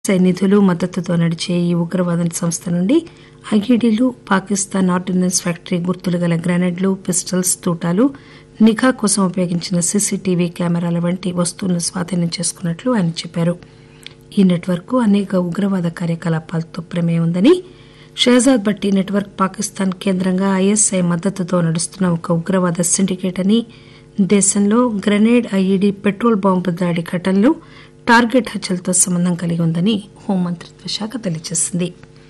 ISI నిధులు మద్దతుతో నడిచే ఈ ఉగ్రవాద సంస్థ నుండి ఐఈడీలు పాకిస్తాన్ ఆర్డినెన్స్ ఫ్యాక్టరీ గుర్తులు గల గ్రెనేడ్లు పిస్టల్స్ తూటాలు నిఘా కోసం ఉపయోగించిన సీసీటీవీ కెమెరాల వంటి వస్తువులను స్వాధీనం చేసుకున్నట్లు ఆయన చెప్పారు ఈ నెట్వర్క్ కు అనేక ఉగ్రవాద కార్యకలాపాలతో ప్రమేయం ఉందని షహజాద్ భట్టి నెట్వర్క్ పాకిస్తాన్ కేంద్రంగా ఐఎస్ఐ మద్దతుతో నడుస్తున్న ఒక ఉగ్రవాద సిండికేట్ అని దేశంలో గ్రెనేడ్ ఐఈడీ పెట్రోల్ బాంబు దాడి ఘటనలు టార్గెట్ హత్యలతో సంబంధం కలిగి ఉందని హోంమంత్రిత్వ శాఖ తెలియజేసింది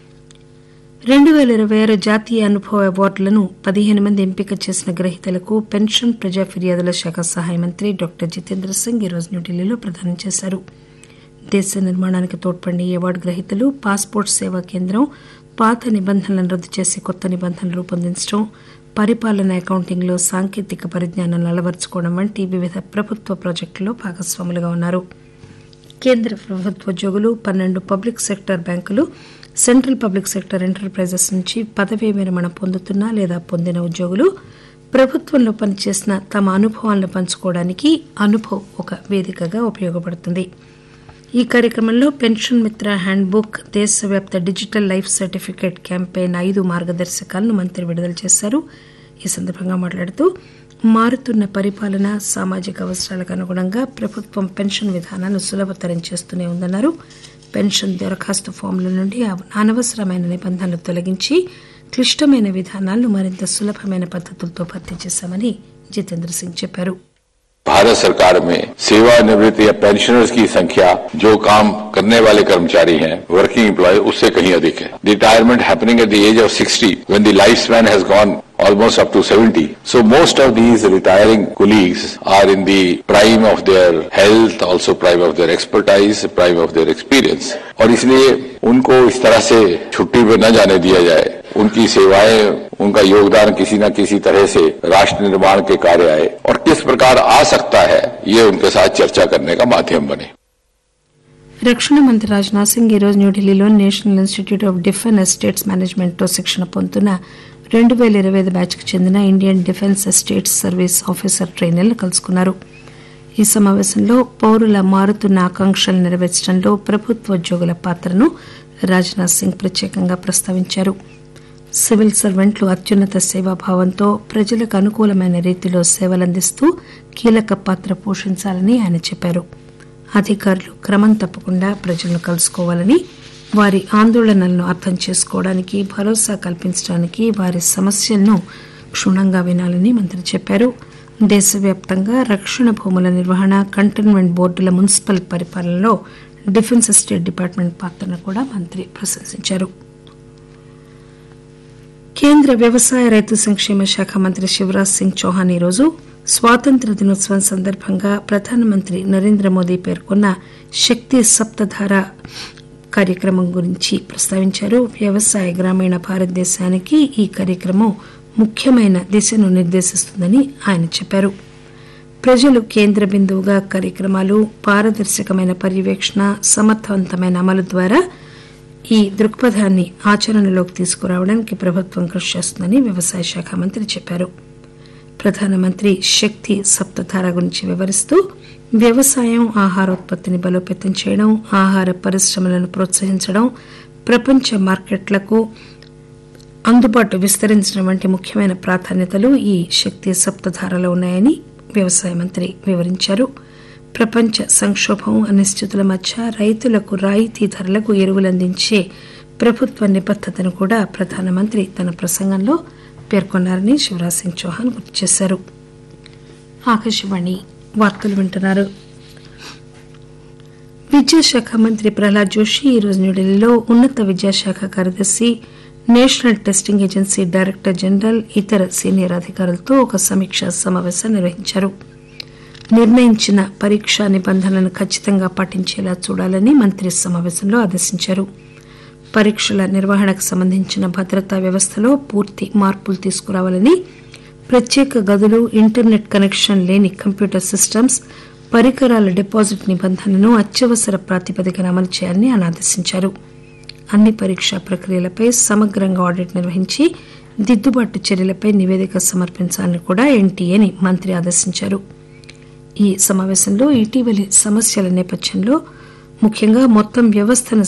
రెండు పేల ఇరవై ఆరు జాతీయ అనుభవ అవార్డులను పదిహేను మంది ఎంపిక చేసిన గ్రహీతలకు పెన్షన్ ప్రజా ఫిర్యాదుల శాఖ సహాయ మంత్రి డాక్టర్ జితేంద్ర సింగ్ ఈరోజు న్యూఢిల్లీలో ప్రదానం చేశారు దేశ నిర్మాణానికి తోడ్పడిన ఈ అవార్డు గ్రహీతలు పాస్పోర్ట్ సేవా కేంద్రం పాత నిబంధనలను రద్దు చేసి కొత్త నిబంధనలు రూపొందించడం పరిపాలన అకౌంటింగ్ లో సాంకేతిక పరిజ్ఞానాన్ని అలవరుచుకోవడం వంటి వివిధ ప్రభుత్వ ప్రాజెక్టుల్లో భాగస్వాములుగా ఉన్నారు కేంద్ర ప్రభుత్వ ఉద్యోగులు పన్నెండు పబ్లిక్ సెక్టర్ బ్యాంకులు సెంట్రల్ పబ్లిక్ సెక్టర్ ఎంటర్ప్రైజెస్ నుంచి పదవీ విరమణ పొందుతున్న లేదా పొందిన ఉద్యోగులు ప్రభుత్వంలో పనిచేసిన తమ అనుభవాలను పంచుకోవడానికి అనుభవ్ ఒక వేదికగా ఉపయోగపడుతుంది ఈ కార్యక్రమంలో పెన్షన్ మిత్ర హ్యాండ్ బుక్ దేశవ్యాప్త డిజిటల్ లైఫ్ సర్టిఫికేట్ క్యాంపెయిన్ ఐదు మార్గదర్శకాలను మంత్రి విడుదల చేశారు ఈ సందర్భంగా మాట్లాడుతూ మారుతున్న పరిపాలన సామాజిక అవసరాలకు అనుగుణంగా ప్రభుత్వం పెన్షన్ విధానాన్ని సులభతరం చేస్తూనే ఉందన్నారు పెన్షన్ దరఖాస్తు ఫామ్ల నుండి అనవసరమైన నిబంధనలు తొలగించి క్లిష్టమైన విధానాలను మరింత సులభమైన పద్దతులతో భర్తీ చేశామని జితేంద్ర సింగ్ చెప్పారు भारत सरकार में सेवानिवृत्त या पेंशनर्स की संख्या जो काम करने वाले कर्मचारी हैं वर्किंग एम्प्लॉय उससे कहीं अधिक है retirement happening at the age of 60 when the lifespan has gone almost up to 70 so most of these retiring colleagues are in the prime of their health also prime of their expertise prime of their experience और इसलिए उनको इस तरह से छुट्टी पे न जाने दिया जाए उनकी सेवाएं उनका योगदान किसी न किसी तरह से राष्ट्र निर्माण के कार्य आए और किस प्रकार आ सकता है ये उनके साथ चर्चा करने का माध्यम बने రక్షణ మంత్రి రాజ్నాథ్ సింగ్ ఈరోజు న్యూఢిల్లీలో National Institute of Defence Estates Management లో శిక్షణ పొందుతున్న రెండు పేల ఇరవై ఐదు బ్యాచ్ కు చెందిన Indian Defence Estates Service officer ట్రైనర్లు కలుసుకున్నారు ఈ సమావేశంలో పౌరుల మారుతున్న ఆకాంక్షలు నెరవేర్చడంలో ప్రభుత్వ ఉద్యోగుల పాత్రను రాజ్నాథ్ సింగ్ ప్రత్యేకంగా ప్రస్తావించారు సివిల్ సర్వెంట్లు అత్యున్నత సేవాభావంతో ప్రజలకు అనుకూలమైన రీతిలో సేవలందిస్తూ కీలక పాత్ర పోషించాలని ఆయన చెప్పారు అధికారులు క్రమం తప్పకుండా ప్రజలను కలుసుకోవాలని వారి ఆందోళనలను అర్థం చేసుకోవడానికి భరోసా కల్పించడానికి వారి సమస్యలను క్షుణ్ణంగా వినాలని మంత్రి చెప్పారు దేశవ్యాప్తంగా రక్షణ భూముల నిర్వహణ కంటైన్మెంట్ బోర్డుల మున్సిపల్ పరిపాలనలో డిఫెన్స్ ఎస్టేట్ డిపార్ట్మెంట్ పాత్రను కూడా మంత్రి ప్రశంసించారు కేంద్ర వ్యవసాయ రైతు సంక్షేమ శాఖ మంత్రి శివరాజ్ సింగ్ చౌహాన్ ఈరోజు స్వాతంత్ర దినోత్సవం సందర్భంగా ప్రధానమంత్రి నరేంద్ర మోదీ పేర్కొన్న శక్తి సప్తధార కార్యక్రమం గురించి ప్రస్తావించారు వ్యవసాయ గ్రామీణ భారతదేశానికి ఈ కార్యక్రమం ముఖ్యమైన దిశను నిర్దేశిస్తుందని ఆయన చెప్పారు ప్రజలు కేంద్ర బిందువుగా కార్యక్రమాలు పారదర్శకమైన పర్యవేక్షణ సమర్థవంతమైన అమలు ద్వారా ఈ దృక్పథాన్ని ఆచరణలోకి తీసుకురావడానికి ప్రభుత్వం కృషి చేస్తుందని వ్యవసాయ శాఖ మంత్రి చెప్పారు ప్రధానమంత్రి శక్తి సప్తధార గురించి వివరిస్తూ వ్యవసాయం ఆహారోత్పత్తిని బలోపేతం చేయడం ఆహార పరిశ్రమలను ప్రోత్సహించడం ప్రపంచ మార్కెట్లకు అందుబాటు విస్తరించడం వంటి ముఖ్యమైన ప్రాధాన్యతలు ఈ శక్తి సప్తధారలో ఉన్నాయని వ్యవసాయ మంత్రి వివరించారు ప్రపంచ సంక్షోభం అనిశ్చితుల మధ్య రైతులకు రాయితీ ధరలకు ఎరువులు అందించే ప్రభుత్వ నిబద్దతను కూడా ప్రధానమంత్రి తన ప్రసంగంలో పేర్కొన్నారని శివరాజ్ సింగ్ చౌహాన్ గుర్తు చేశారు ఆకాశవాణి వార్తలు వింటున్నారు విద్యాశాఖ మంత్రి ప్రహ్లాద్ జోషి ఈరోజు న్యూఢిల్లీలో ఉన్నత విద్యాశాఖ కార్యదర్శి National Testing Agency Director General ఇతర సీనియర్ అధికారులతో ఒక సమీక్షా సమావేశం నిర్వహించారు నిర్ణయించిన పరీక్షా నిబంధనలను ఖచ్చితంగా పాటించేలా చూడాలని మంత్రి సమావేశంలో ఆదేశించారు పరీక్షల నిర్వహణకు సంబంధించిన భద్రతా వ్యవస్థలో పూర్తి మార్పులు తీసుకురావాలని ప్రత్యేక గదులు ఇంటర్నెట్ కనెక్షన్ లేని కంప్యూటర్ సిస్టమ్స్ పరికరాల డిపాజిట్ నిబంధనను అత్యవసర ప్రాతిపదికన అమలు చేయాలని ఆయన ఆదేశించారు అన్ని పరీక్షా ప్రక్రియలపై సమగ్రంగా ఆడిట్ నిర్వహించి దిద్దుబాటు చర్యలపై నివేదిక సమర్పించాలని కూడా ఎన్టీఏని మంత్రి ఆదేశించారు ఈ సమావేశంలో ఇటీవలి సమస్యల నేపథ్యంలో ముఖ్యంగా మొత్తం వ్యవస్థను